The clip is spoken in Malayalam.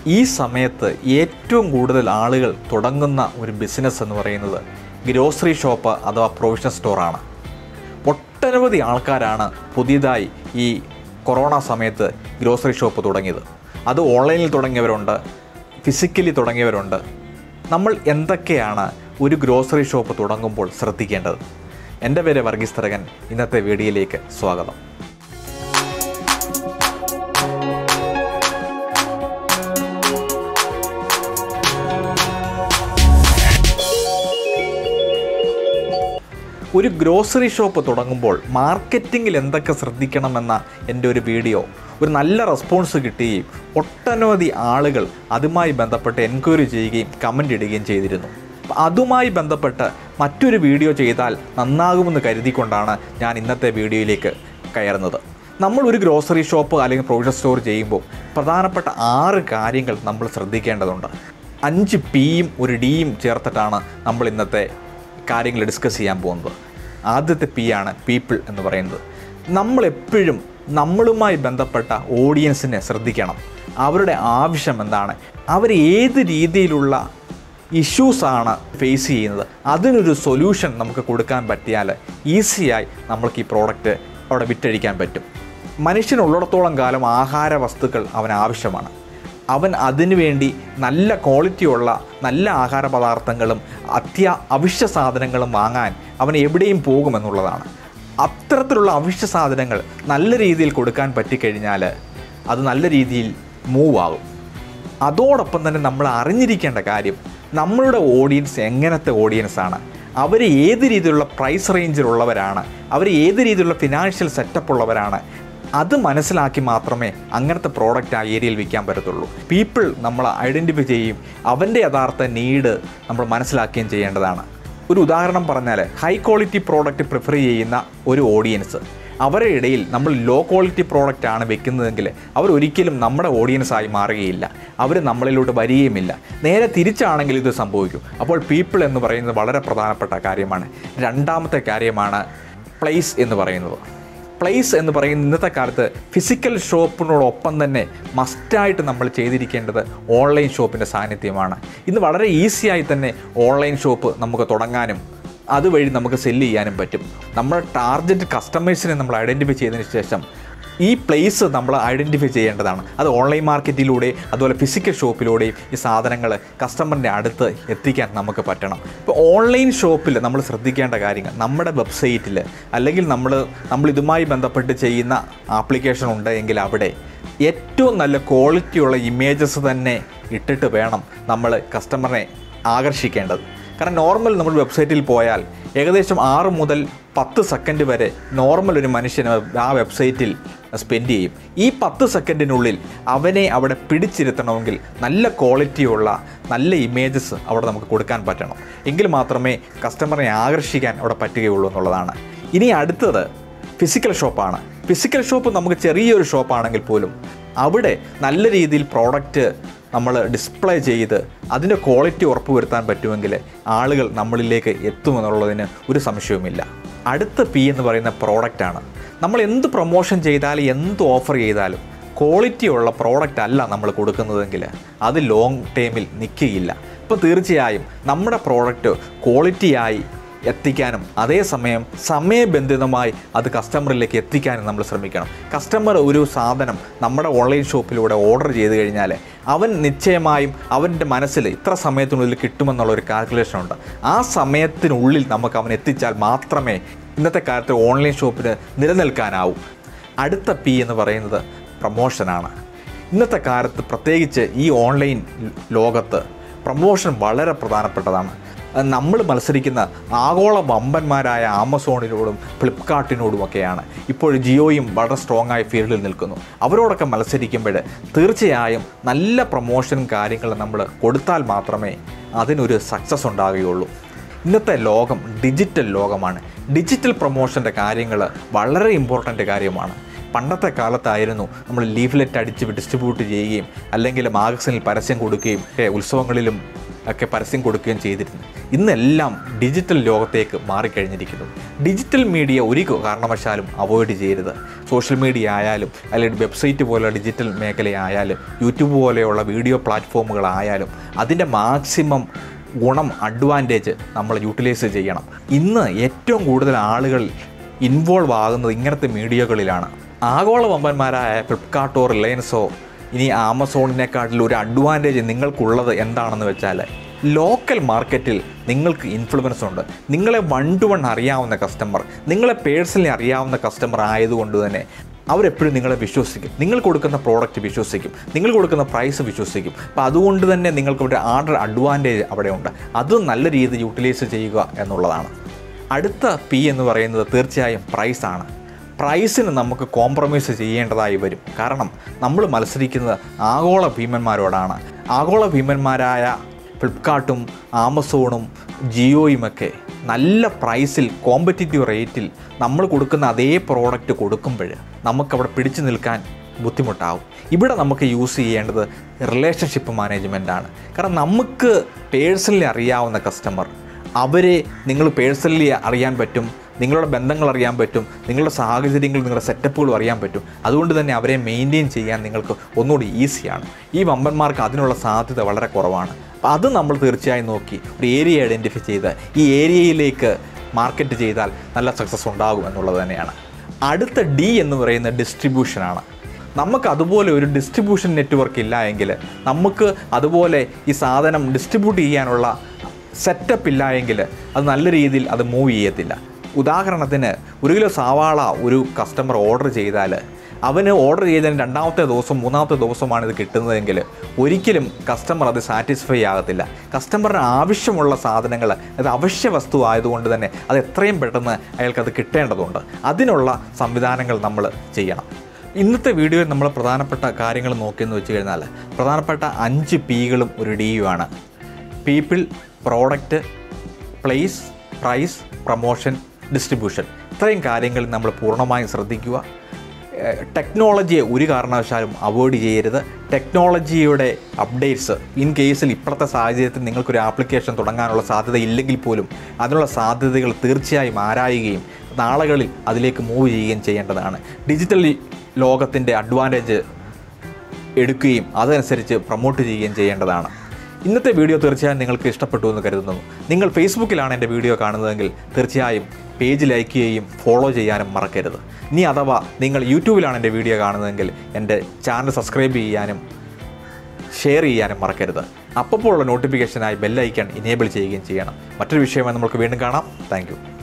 ഈ സമയത്ത് ഏറ്റവും കൂടുതൽ ആളുകൾ തുടങ്ങുന്ന ഒരു ബിസിനസ് എന്ന് പറയുന്നത് ഗ്രോസറി ഷോപ്പ് അഥവാ പ്രൊവിഷൻ സ്റ്റോറാണ് ഒട്ടനവധി ആൾക്കാരാണ് പുതിയതായി ഈ കൊറോണ സമയത്ത് ഗ്രോസറി ഷോപ്പ് തുടങ്ങിയത് അത് ഓൺലൈനിൽ തുടങ്ങിയവരുണ്ട് ഫിസിക്കലി തുടങ്ങിയവരുണ്ട് നമ്മൾ എന്തൊക്കെയാണ് ഒരു ഗ്രോസറി ഷോപ്പ് തുടങ്ങുമ്പോൾ ശ്രദ്ധിക്കേണ്ടത് എൻ്റെ പേര് വർഗീസ് തരകൻ ഇന്നത്തെ വീഡിയോയിലേക്ക് സ്വാഗതം ഒരു ഗ്രോസറി ഷോപ്പ് തുടങ്ങുമ്പോൾ മാർക്കറ്റിങ്ങിൽ എന്തൊക്കെ ശ്രദ്ധിക്കണമെന്ന എൻ്റെ ഒരു വീഡിയോ ഒരു നല്ല റെസ്പോൺസ് കിട്ടുകയും ഒട്ടനവധി ആളുകൾ അതുമായി ബന്ധപ്പെട്ട് എൻക്വയറി ചെയ്യുകയും കമൻ്റ് ഇടുകയും ചെയ്തിരുന്നു അപ്പം അതുമായി ബന്ധപ്പെട്ട് മറ്റൊരു വീഡിയോ ചെയ്താൽ നന്നാകുമെന്ന് കരുതിക്കൊണ്ടാണ് ഞാൻ ഇന്നത്തെ വീഡിയോയിലേക്ക് കയറുന്നത് നമ്മൾ ഒരു ഗ്രോസറി ഷോപ്പ് അല്ലെങ്കിൽ പ്രൊവിഷൻ സ്റ്റോർ ചെയ്യുമ്പോൾ പ്രധാനപ്പെട്ട ആറ് കാര്യങ്ങൾ നമ്മൾ ശ്രദ്ധിക്കേണ്ടതുണ്ട് അഞ്ച് പിയും ഒരു ഡിയും ചേർത്തിട്ടാണ് നമ്മൾ ഇന്നത്തെ കാര്യങ്ങൾ ഡിസ്കസ് ചെയ്യാൻ പോകുന്നത് ആദ്യത്തെ പി ആണ് പീപ്പിൾ എന്ന് പറയുന്നത് നമ്മളെപ്പോഴും നമ്മളുമായി ബന്ധപ്പെട്ട ഓഡിയൻസിനെ ശ്രദ്ധിക്കണം അവരുടെ ആവശ്യം എന്താണ് അവർ ഏത് രീതിയിലുള്ള ഇഷ്യൂസാണ് ഫേസ് ചെയ്യുന്നത് അതിനൊരു സൊല്യൂഷൻ നമുക്ക് കൊടുക്കാൻ പറ്റിയാൽ ഈസിയായി നമ്മൾക്ക് ഈ പ്രോഡക്റ്റ് അവിടെ വിറ്റഴിക്കാൻ പറ്റും മനുഷ്യനുള്ളിടത്തോളം കാലം ആഹാര വസ്തുക്കൾ അവന് ആവശ്യമാണ് അവൻ അതിനുവേണ്ടി നല്ല ക്വാളിറ്റിയുള്ള നല്ല ആഹാര പദാർത്ഥങ്ങളും അത്യാ അവശ്യ സാധനങ്ങളും വാങ്ങാൻ അവൻ എവിടെയും പോകുമെന്നുള്ളതാണ് അത്തരത്തിലുള്ള അവശ്യ സാധനങ്ങൾ നല്ല രീതിയിൽ കൊടുക്കാൻ പറ്റിക്കഴിഞ്ഞാൽ അത് നല്ല രീതിയിൽ മൂവ് ആകും അതോടൊപ്പം തന്നെ നമ്മൾ അറിഞ്ഞിരിക്കേണ്ട കാര്യം നമ്മളുടെ ഓഡിയൻസ് എങ്ങനത്തെ ഓഡിയൻസ് ആണ് അവർ ഏത് രീതിയിലുള്ള പ്രൈസ് റേഞ്ചിലുള്ളവരാണ് അവർ ഏത് രീതിയിലുള്ള ഫിനാൻഷ്യൽ സെറ്റപ്പ് ഉള്ളവരാണ് അത് മനസ്സിലാക്കി മാത്രമേ അങ്ങനത്തെ പ്രോഡക്റ്റ് ആ ഏരിയയിൽ വിൽക്കാൻ പറ്റത്തുള്ളൂ പീപ്പിൾ നമ്മൾ ഐഡൻറ്റിഫൈ ചെയ്യും അവൻ്റെ യഥാർത്ഥ നീഡ് നമ്മൾ മനസ്സിലാക്കുകയും ചെയ്യേണ്ടതാണ് ഒരു ഉദാഹരണം പറഞ്ഞാൽ ഹൈ ക്വാളിറ്റി പ്രോഡക്റ്റ് പ്രിഫർ ചെയ്യുന്ന ഒരു ഓഡിയൻസ് അവരുടെ ഇടയിൽ നമ്മൾ ലോ ക്വാളിറ്റി പ്രോഡക്റ്റ് ആണ് വെക്കുന്നതെങ്കിൽ അവർ ഒരിക്കലും നമ്മുടെ ഓഡിയൻസ് ആയി മാറുകയില്ല അവർ നമ്മളിലോട്ട് വരികയുമില്ല നേരെ തിരിച്ചാണെങ്കിൽ ഇത് സംഭവിക്കും അപ്പോൾ പീപ്പിൾ എന്ന് പറയുന്നത് വളരെ പ്രധാനപ്പെട്ട കാര്യമാണ് രണ്ടാമത്തെ കാര്യമാണ് പ്ലേസ് എന്ന് പറയുന്നത് പ്ലേസ് എന്ന് പറയുന്ന ഇന്നത്തെ കാലത്ത് ഫിസിക്കൽ ഷോപ്പിനോടൊപ്പം തന്നെ മസ്റ്റായിട്ട് നമ്മൾ ചെയ്തിരിക്കേണ്ടത് ഓൺലൈൻ ഷോപ്പിൻ്റെ സാന്നിധ്യമാണ് ഇന്ന് വളരെ ഈസിയായി തന്നെ ഓൺലൈൻ ഷോപ്പ് നമുക്ക് തുടങ്ങാനും അതുവഴി നമുക്ക് സെല്ല് ചെയ്യാനും പറ്റും നമ്മുടെ ടാർഗറ്റ് കസ്റ്റമേഴ്സിനെ നമ്മൾ ഐഡൻറ്റിഫൈ ചെയ്തതിന് ശേഷം ഈ പ്ലേസ് നമ്മൾ ഐഡൻറ്റിഫൈ ചെയ്യേണ്ടതാണ് അത് ഓൺലൈൻ മാർക്കറ്റിലൂടെ അതുപോലെ ഫിസിക്കൽ ഷോപ്പിലൂടെയും ഈ സാധനങ്ങൾ കസ്റ്റമറിൻ്റെ അടുത്ത് എത്തിക്കാൻ നമുക്ക് പറ്റണം ഇപ്പോൾ ഓൺലൈൻ ഷോപ്പിൽ നമ്മൾ ശ്രദ്ധിക്കേണ്ട കാര്യങ്ങൾ നമ്മുടെ വെബ്സൈറ്റിൽ അല്ലെങ്കിൽ നമ്മൾ നമ്മൾ ഇതുമായി ബന്ധപ്പെട്ട് ചെയ്യുന്ന ആപ്ലിക്കേഷൻ ഉണ്ട് എങ്കിൽ അവിടെ ഏറ്റവും നല്ല ക്വാളിറ്റിയുള്ള ഇമേജസ് തന്നെ ഇട്ടിട്ട് വേണം നമ്മൾ കസ്റ്റമറിനെ ആകർഷിക്കേണ്ടത് കാരണം നോർമൽ നമ്മൾ വെബ്സൈറ്റിൽ പോയാൽ ഏകദേശം ആറ് മുതൽ പത്ത് സെക്കൻഡ് വരെ നോർമൽ ഒരു മനുഷ്യന് ആ വെബ്സൈറ്റിൽ സ്പെൻഡ് ചെയ്യും ഈ പത്ത് സെക്കൻഡിനുള്ളിൽ അവനെ അവിടെ പിടിച്ചിരുത്തണമെങ്കിൽ നല്ല ക്വാളിറ്റിയുള്ള നല്ല ഇമേജസ് അവിടെ നമുക്ക് കൊടുക്കാൻ പറ്റണം എങ്കിൽ മാത്രമേ കസ്റ്റമറിനെ ആകർഷിക്കാൻ അവിടെ പറ്റുകയുള്ളൂ എന്നുള്ളതാണ് ഇനി അടുത്തത് ഫിസിക്കൽ ഷോപ്പാണ് ഫിസിക്കൽ ഷോപ്പ് നമുക്ക് ചെറിയൊരു ഷോപ്പാണെങ്കിൽ പോലും അവിടെ നല്ല രീതിയിൽ പ്രോഡക്റ്റ് നമ്മൾ ഡിസ്പ്ലേ ചെയ്ത് അതിൻ്റെ ക്വാളിറ്റി ഉറപ്പുവരുത്താൻ പറ്റുമെങ്കിൽ ആളുകൾ നമ്മളിലേക്ക് എത്തുമെന്നുള്ളതിന് ഒരു സംശയവുമില്ല അടുത്ത പി എന്ന് പറയുന്ന പ്രോഡക്റ്റാണ് നമ്മൾ എന്ത് പ്രൊമോഷൻ ചെയ്താലും എന്ത് ഓഫർ ചെയ്താലും ക്വാളിറ്റി ഉള്ള പ്രോഡക്റ്റ് അല്ല നമ്മൾ കൊടുക്കുന്നതെങ്കിൽ അത് ലോങ് ടൈമിൽ നിൽക്കുകയില്ല അപ്പോൾ തീർച്ചയായും നമ്മുടെ പ്രോഡക്റ്റ് ക്വാളിറ്റിയായി എത്തിക്കാനും അതേസമയം സമയബന്ധിതമായി അത് കസ്റ്റമറിലേക്ക് എത്തിക്കാനും നമ്മൾ ശ്രമിക്കണം കസ്റ്റമർ ഒരു സാധനം നമ്മുടെ ഓൺലൈൻ ഷോപ്പിലൂടെ ഓർഡർ ചെയ്ത് കഴിഞ്ഞാൽ അവൻ നിശ്ചയമായും അവൻ്റെ മനസ്സിൽ ഇത്ര സമയത്തിനുള്ളിൽ കിട്ടുമെന്നുള്ള ഒരു കാൽക്കുലേഷൻ ഉണ്ട് ആ സമയത്തിനുള്ളിൽ നമുക്ക് അവൻ എത്തിച്ചാൽ മാത്രമേ ഇന്നത്തെ കാലത്ത് ഓൺലൈൻ ഷോപ്പിന് നിലനിൽക്കാനാവൂ അടുത്ത പി എന്ന് പറയുന്നത് പ്രമോഷനാണ് ഇന്നത്തെ കാലത്ത് പ്രത്യേകിച്ച് ഈ ഓൺലൈൻ ലോകത്ത് പ്രമോഷൻ വളരെ പ്രധാനപ്പെട്ടതാണ് നമ്മൾ മത്സരിക്കുന്ന ആഗോള വമ്പന്മാരായ ആമസോണിനോടും ഫ്ലിപ്കാർട്ടിനോടുമൊക്കെയാണ് ഇപ്പോൾ ജിയോയും വളരെ സ്ട്രോങ് ആയ ഫീൽഡിൽ നിൽക്കുന്നു അവരോടൊക്കെ മത്സരിക്കുമ്പോൾ തീർച്ചയായും നല്ല പ്രൊമോഷനും കാര്യങ്ങളും നമ്മൾ കൊടുത്താൽ മാത്രമേ അതിനൊരു സക്സസ് ഉണ്ടാകുകയുള്ളൂ ഇന്നത്തെ ലോകം ഡിജിറ്റൽ ലോകമാണ് ഡിജിറ്റൽ പ്രൊമോഷൻ്റെ കാര്യങ്ങൾ വളരെ ഇമ്പോർട്ടൻ്റ് കാര്യമാണ് പണ്ടത്തെ കാലത്തായിരുന്നു നമ്മൾ ലീഫ്ലെറ്റ് അടിച്ച് ഡിസ്ട്രിബ്യൂട്ട് ചെയ്യുകയും അല്ലെങ്കിൽ മാഗസിനിൽ പരസ്യം കൊടുക്കുകയും ഒക്കെ ഉത്സവങ്ങളിലും ഒക്കെ പരസ്യം കൊടുക്കുകയും ചെയ്തിരുന്നു ഇന്നെല്ലാം ഡിജിറ്റൽ ലോകത്തേക്ക് മാറിക്കഴിഞ്ഞിരിക്കുന്നു ഡിജിറ്റൽ മീഡിയ ഒരു കാരണവശാലും അവോയ്ഡ് ചെയ്യരുത് സോഷ്യൽ മീഡിയ ആയാലും അല്ലെങ്കിൽ വെബ്സൈറ്റ് പോലുള്ള ഡിജിറ്റൽ മേഖലയായാലും യൂട്യൂബ് പോലെയുള്ള വീഡിയോ പ്ലാറ്റ്ഫോമുകളായാലും അതിൻ്റെ മാക്സിമം ഗുണം അഡ്വാൻറ്റേജ് നമ്മൾ യൂട്ടിലൈസ് ചെയ്യണം ഇന്ന് ഏറ്റവും കൂടുതൽ ആളുകൾ ഇൻവോൾവ് ആകുന്നത് ഇങ്ങനത്തെ മീഡിയകളിലാണ് ആഗോള വമ്പന്മാരായ ഫ്ലിപ്കാർട്ടോ റിലയൻസോ ഇനി ആമസോണിനെക്കാട്ടിൽ ഒരു അഡ്വാൻറ്റേജ് നിങ്ങൾക്കുള്ളത് എന്താണെന്ന് വെച്ചാൽ ലോക്കൽ മാർക്കറ്റിൽ നിങ്ങൾക്ക് ഇൻഫ്ലുവൻസ് ഉണ്ട് നിങ്ങളെ വൺ ടു വൺ അറിയാവുന്ന കസ്റ്റമർ നിങ്ങളെ പേഴ്സണലി അറിയാവുന്ന കസ്റ്റമർ ആയതുകൊണ്ട് തന്നെ അവരെപ്പോഴും നിങ്ങളെ വിശ്വസിക്കും നിങ്ങൾ കൊടുക്കുന്ന പ്രോഡക്റ്റ് വിശ്വസിക്കും നിങ്ങൾ കൊടുക്കുന്ന പ്രൈസ് വിശ്വസിക്കും അപ്പോൾ അതുകൊണ്ട് തന്നെ നിങ്ങൾക്ക് ഒരു ആർഡർ അഡ്വാൻറ്റേജ് അവിടെ ഉണ്ട് അത് നല്ല രീതിയിൽ യൂട്ടിലൈസ് ചെയ്യുക എന്നുള്ളതാണ് അടുത്ത പി എന്ന് പറയുന്നത് തീർച്ചയായും പ്രൈസാണ് പ്രൈസിന് നമുക്ക് കോംപ്രമൈസ് ചെയ്യേണ്ടതായി വരും കാരണം നമ്മൾ മത്സരിക്കുന്നത് ആഗോള ഭീമന്മാരോടാണ് ആഗോള ഭീമന്മാരായ ഫ്ലിപ്കാർട്ടും ആമസോണും ജിയോയുമൊക്കെ നല്ല പ്രൈസിൽ കോമ്പറ്റീറ്റീവ് റേറ്റിൽ നമ്മൾ കൊടുക്കുന്ന അതേ പ്രോഡക്റ്റ് കൊടുക്കുമ്പോൾ നമുക്കവിടെ പിടിച്ചു നിൽക്കാൻ ബുദ്ധിമുട്ടാവും ഇവിടെ നമുക്ക് യൂസ് ചെയ്യേണ്ടത് റിലേഷൻഷിപ്പ് മാനേജ്മെൻറ്റാണ് കാരണം നമുക്ക് പേഴ്സണലി അറിയാവുന്ന കസ്റ്റമർ അവരെ നിങ്ങൾ പേഴ്സണലി അറിയാൻ പറ്റും നിങ്ങളുടെ ബന്ധങ്ങൾ അറിയാൻ പറ്റും നിങ്ങളുടെ സാഹചര്യങ്ങൾ നിങ്ങളുടെ സെറ്റപ്പുകളും അറിയാൻ പറ്റും അതുകൊണ്ട് തന്നെ അവരെ മെയിൻറ്റെയിൻ ചെയ്യാൻ നിങ്ങൾക്ക് ഒന്നുകൂടി ഈസിയാണ് ഈ വമ്പന്മാർക്ക് അതിനുള്ള സാധ്യത വളരെ കുറവാണ് അപ്പോൾ അത് നമ്മൾ തീർച്ചയായും നോക്കി ഒരു ഏരിയ ഐഡൻറ്റിഫൈ ചെയ്ത് ഈ ഏരിയയിലേക്ക് മാർക്കറ്റ് ചെയ്താൽ നല്ല സക്സസ് ഉണ്ടാകും എന്നുള്ളത് തന്നെയാണ് അടുത്ത ഡി എന്ന് പറയുന്ന ഡിസ്ട്രിബ്യൂഷനാണ് നമുക്ക് അതുപോലെ ഒരു ഡിസ്ട്രിബ്യൂഷൻ നെറ്റ്വർക്ക് ഇല്ല എങ്കിൽ നമുക്ക് അതുപോലെ ഈ സാധനം ഡിസ്ട്രിബ്യൂട്ട് ചെയ്യാനുള്ള സെറ്റപ്പ് ഇല്ല എങ്കിൽ അത് നല്ല രീതിയിൽ അത് മൂവ് ചെയ്യത്തില്ല ഉദാഹരണത്തിന് ഒരു കിലോ സവാള ഒരു കസ്റ്റമർ ഓർഡർ ചെയ്താൽ അവന് ഓർഡർ ചെയ്തതിന് രണ്ടാമത്തെ ദിവസം മൂന്നാമത്തെ ദിവസമാണ് ഇത് കിട്ടുന്നതെങ്കിൽ ഒരിക്കലും കസ്റ്റമർ അത് സാറ്റിസ്ഫൈ ആകത്തില്ല കസ്റ്റമറിന് ആവശ്യമുള്ള സാധനങ്ങൾ അത് അവശ്യ വസ്തു ആയതുകൊണ്ട് തന്നെ അത് എത്രയും പെട്ടെന്ന് അയാൾക്കത് കിട്ടേണ്ടതുണ്ട് അതിനുള്ള സംവിധാനങ്ങൾ നമ്മൾ ചെയ്യണം ഇന്നത്തെ വീഡിയോയിൽ നമ്മൾ പ്രധാനപ്പെട്ട കാര്യങ്ങൾ നോക്കിയെന്ന് വെച്ച് കഴിഞ്ഞാൽ പ്രധാനപ്പെട്ട അഞ്ച് പികളും ഒരു ഡിയുമാണ് people product place price promotion distribution ഇത്രയും കാര്യങ്ങൾ നമ്മൾ പൂർണ്ണമായും ശ്രദ്ധിക്കുക ഏഹ് ടെക്നോളജിയെ ഒരു കാരണവശാലും അവോയ്ഡ് ചെയ്യരുത് ടെക്നോളജിയുടെ അപ്ഡേറ്റ്സ് ഇൻ കേസിൽ ഇപ്പോഴത്തെ സാഹചര്യത്തിൽ നിങ്ങൾക്കൊരു ആപ്ലിക്കേഷൻ തുടങ്ങാനുള്ള സാധ്യത ഇല്ലെങ്കിൽ പോലും അതിനുള്ള സാധ്യതകൾ തീർച്ചയായും ആരായുകയും നാളുകളിൽ അതിലേക്ക് മൂവ് ചെയ്യുകയും ചെയ്യേണ്ടതാണ് ഡിജിറ്റൽ ലോകത്തിൻ്റെ അഡ്വാൻറ്റേജ് എടുക്കുകയും അതനുസരിച്ച് പ്രൊമോട്ട് ചെയ്യുകയും ചെയ്യേണ്ടതാണ് ഇന്നത്തെ വീഡിയോ തീർച്ചയായും നിങ്ങൾക്ക് ഇഷ്ടപ്പെട്ടു എന്ന് കരുതുന്നു നിങ്ങൾ ഫേസ്ബുക്കിലാണ് എൻ്റെ വീഡിയോ കാണുന്നതെങ്കിൽ തീർച്ചയായും പേജ് ലൈക്ക് ചെയ്യുകയും ഫോളോ ചെയ്യാനും മറക്കരുത് ഇനി അഥവാ നിങ്ങൾ യൂട്യൂബിലാണ് എൻ്റെ വീഡിയോ കാണുന്നതെങ്കിൽ എൻ്റെ ചാനൽ സബ്സ്ക്രൈബ് ചെയ്യാനും ഷെയർ ചെയ്യാനും മറക്കരുത് അപ്പോഴുള്ള നോട്ടിഫിക്കേഷനായി ബെല്ലൈക്കൺ ഇനേബിൾ ചെയ്യുകയും ചെയ്യണം മറ്റൊരു വിഷയമായി നമുക്ക് വീണ്ടും കാണാം താങ്ക്